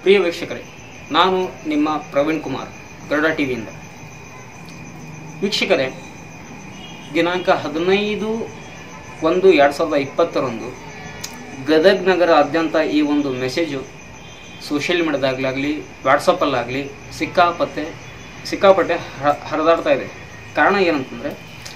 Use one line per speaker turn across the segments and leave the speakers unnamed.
ಪ್ರಿಯ ವೀಕ್ಷಕರೇ ನಾನು ನಿಮ್ಮ ಪ್ರವೀಣ್ ಕುಮಾರ್ ಗರುಡ ಟಿವಿಯಿಂದ ವೀಕ್ಷಕರೇ ದಿನಾಂಕ ಹದಿನೈದು ಒಂದು ಎರಡು ಸಾವಿರದ ಇಪ್ಪತ್ತರಂದು ಗದಗ್ ನಗರಾದ್ಯಂತ ಈ ಒಂದು ಮೆಸೇಜು ಸೋಷಿಯಲ್ ಮೀಡಿಯಾದಾಗಲಾಗಲಿ ವಾಟ್ಸಪ್ಪಲ್ಲಾಗಲಿ ಸಿಕ್ಕಾಪತ್ತೆ ಸಿಕ್ಕಾಪಟ್ಟೆ ಹ- ಹರಿದಾಡ್ತಾ ಇದೆ ಕಾರಣ ಏನಂತಂದರೆ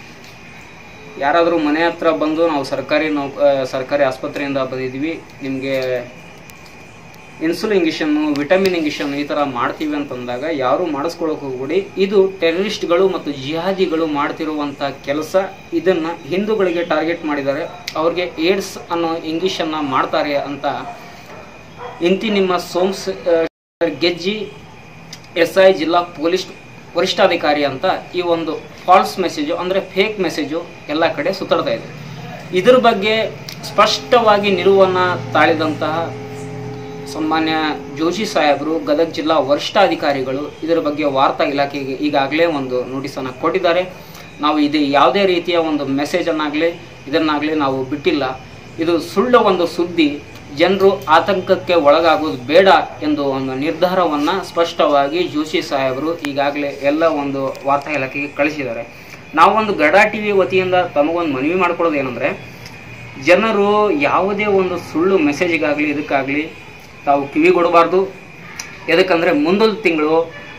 ಯಾರಾದರೂ ಮನೆ ಹತ್ರ ಬಂದು ನಾವು ಸರ್ಕಾರಿ ನೌಕ ಆ, ಸರ್ಕಾರಿ ಆಸ್ಪತ್ರೆಯಿಂದ ಬಂದಿದ್ದೀವಿ ನಿಮಗೆ ಇನ್ಸುಲಿನ್ ಇಂಜೆಕ್ಷನ್ನು ವಿಟಮಿನ್ ಇಂಜೆಕ್ಷನ್ ಈ ಥರ ಮಾಡ್ತೀವಿ ಅಂತಂದಾಗ ಯಾರು ಮಾಡಿಸ್ಕೊಳಕ್ಕೆ ಹೋಗ್ಬಿಡಿ ಇದು ಟೆರರಿಸ್ಟ್ಗಳು ಮತ್ತು ಜಿಹಾದಿಗಳು ಮಾಡ್ತಿರುವಂಥ ಕೆಲಸ ಇದನ್ನ ಹಿಂದೂಗಳಿಗೆ ಟಾರ್ಗೆಟ್ ಮಾಡಿದ್ದಾರೆ ಅವ್ರಿಗೆ ಏಡ್ಸ್ ಅನ್ನೋ ಇಂಜೆಕ್ಷನ್ನ ಮಾಡ್ತಾರೆ ಅಂತ ಇಂತಿ ನಿಮ್ಮ ಸೋಮ್ಸ್ ಆ, ಗೆಜ್ಜಿ ಎಸ್ ಐ ಜಿಲ್ಲಾ ಪೊಲೀಸ್ ವರಿಷ್ಠಾಧಿಕಾರಿ ಅಂತ ಈ ಒಂದು ಫಾಲ್ಸ್ ಮೆಸೇಜು ಅಂದರೆ ಫೇಕ್ ಮೆಸೇಜು ಎಲ್ಲ ಕಡೆ ಸುತ್ತಾಡ್ತಾ ಇದೆ ಇದ್ರ ಬಗ್ಗೆ ಸ್ಪಷ್ಟವಾಗಿ ನಿಲುವನ್ನು ತಾಳಿದಂತಹ ಸನ್ಮಾನ್ಯ ಜೋಶಿ ಸಾಹೇಬರು ಗದಗ ಜಿಲ್ಲಾ ವರಿಷ್ಠಾಧಿಕಾರಿಗಳು ಇದರ ಬಗ್ಗೆ ವಾರ್ತಾ ಇಲಾಖೆಗೆ ಈಗಾಗಲೇ ಒಂದು ನೋಟಿಸನ್ನು ಕೊಟ್ಟಿದ್ದಾರೆ ನಾವು ಇದು ಯಾವುದೇ ರೀತಿಯ ಒಂದು ಮೆಸೇಜನ್ನಾಗಲಿ ಇದನ್ನಾಗಲಿ ನಾವು ಬಿಟ್ಟಿಲ್ಲ ಇದು ಸುಳ್ಳು ಒಂದು ಸುದ್ದಿ ಜನರು ಆತಂಕಕ್ಕೆ ಒಳಗಾಗೋದು ಬೇಡ ಎಂದು ಒಂದು ನಿರ್ಧಾರವನ್ನು ಸ್ಪಷ್ಟವಾಗಿ ಜೋಶಿ ಸಾಹೇಬರು ಈಗಾಗಲೇ ಎಲ್ಲ ಒಂದು ವಾರ್ತಾ ಇಲಾಖೆಗೆ ಕಳಿಸಿದ್ದಾರೆ ನಾವೊಂದು ಗಡ ಟಿ ವಿ ವತಿಯಿಂದ ತಮಗೊಂದು ಮನವಿ ಮಾಡ್ಕೊಳ್ಳೋದು ಏನಂದರೆ ಜನರು ಯಾವುದೇ ಒಂದು ಸುಳ್ಳು ಮೆಸೇಜಿಗಾಗಲಿ ಇದಕ್ಕಾಗಲಿ ತಾವು ಕಿವಿಗೊಡಬಾರ್ದು ಎದಕ್ಕಂದರೆ ಮುಂದೊಂದು ತಿಂಗಳು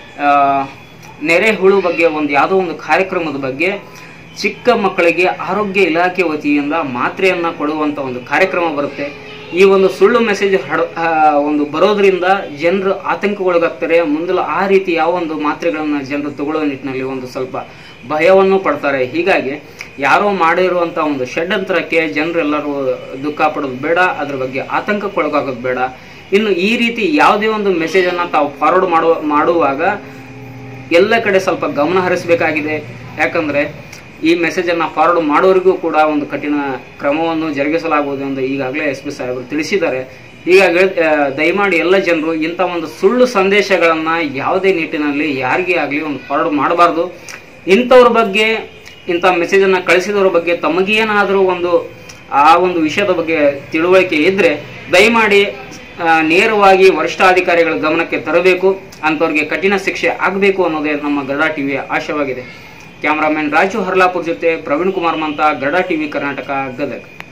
ನೆರೆಹುಳು ಬಗ್ಗೆ ಒಂದು ಯಾವುದೋ ಒಂದು ಕಾರ್ಯಕ್ರಮದ ಬಗ್ಗೆ ಚಿಕ್ಕ ಮಕ್ಕಳಿಗೆ ಆರೋಗ್ಯ ಇಲಾಖೆ ವತಿಯಿಂದ ಮಾತ್ರೆಯನ್ನು ಕೊಡುವಂಥ ಒಂದು ಕಾರ್ಯಕ್ರಮ ಬರುತ್ತೆ ಈ ಒಂದು ಸುಳ್ಳು ಮೆಸೇಜ್ ಹಡ ಆ, ಒಂದು ಬರೋದ್ರಿಂದ ಜನರು ಆತಂಕಗೊಳಗಾಗ್ತಾರೆ ಮುಂದೆ ಆ ರೀತಿ ಯಾವ ಒಂದು ಮಾತ್ರೆಗಳನ್ನು ಜನರು ತಗೊಳ್ಳೋ ನಿಟ್ಟಿನಲ್ಲಿ ಒಂದು ಸ್ವಲ್ಪ ಭಯವನ್ನು ಪಡ್ತಾರೆ ಹೀಗಾಗಿ ಯಾರೋ ಮಾಡಿರುವಂಥ ಒಂದು ಷಡ್ಯಂತ್ರಕ್ಕೆ ಜನರೆಲ್ಲರೂ ದುಃಖ ಪಡೋದು ಬೇಡ ಅದ್ರ ಬಗ್ಗೆ ಆತಂಕಕ್ಕೊಳಗಾಗೋದು ಬೇಡ ಇನ್ನು ಈ ರೀತಿ ಯಾವುದೇ ಒಂದು ಮೆಸೇಜನ್ನು ತಾವು ಫಾರ್ವರ್ಡ್ ಮಾಡುವ ಮಾಡುವಾಗ ಎಲ್ಲ ಕಡೆ ಸ್ವಲ್ಪ ಗಮನ ಹರಿಸಬೇಕಾಗಿದೆ ಯಾಕಂದರೆ ಈ ಮೆಸೇಜನ್ನು ಫಾರ್ವರ್ಡ್ ಮಾಡೋರಿಗೂ ಕೂಡ ಒಂದು ಕಠಿಣ ಕ್ರಮವನ್ನು ಜರುಗಿಸಲಾಗುವುದು ಎಂದು ಈಗಾಗಲೇ ಎಸ್ ಪಿ ಸಾಹೇಬರು ತಿಳಿಸಿದ್ದಾರೆ ಹೀಗಾಗಿ ಆ, ದಯಮಾಡಿ ಎಲ್ಲ ಜನರು ಇಂಥ ಒಂದು ಸುಳ್ಳು ಸಂದೇಶಗಳನ್ನು ಯಾವುದೇ ನಿಟ್ಟಿನಲ್ಲಿ ಯಾರಿಗೇ ಆಗಲಿ ಒಂದು ಫಾರ್ವರ್ಡ್ ಮಾಡಬಾರ್ದು ಇಂಥವ್ರ ಬಗ್ಗೆ ಇಂಥ ಮೆಸೇಜನ್ನು ಕಳಿಸಿದವ್ರ ಬಗ್ಗೆ ತಮಗೇನಾದರೂ ಒಂದು ಆ ಒಂದು ವಿಷಯದ ಬಗ್ಗೆ ತಿಳುವಳಿಕೆ ಇದ್ದರೆ ದಯಮಾಡಿ ಆ, ನೇರವಾಗಿ ವರಿಷ್ಠಾಧಿಕಾರಿಗಳ ಗಮನಕ್ಕೆ ತರಬೇಕು ಅಂಥವ್ರಿಗೆ ಕಠಿಣ ಶಿಕ್ಷೆ ಆಗಬೇಕು ಅನ್ನೋದೇ ನಮ್ಮ ಗರುಡ ಟಿವಿಯ ಆಶಯವಾಗಿದೆ ಕ್ಯಾಮರಾಮನ್ ರಾಜು ಹರ್ಲಾಪುರ್ ಜೊತೆ ಪ್ರವೀಣ್ ಕುಮಾರ್ ಮಂತ ಗರುಡ ಟಿವಿ ಕರ್ನಾಟಕ ಗದಗ್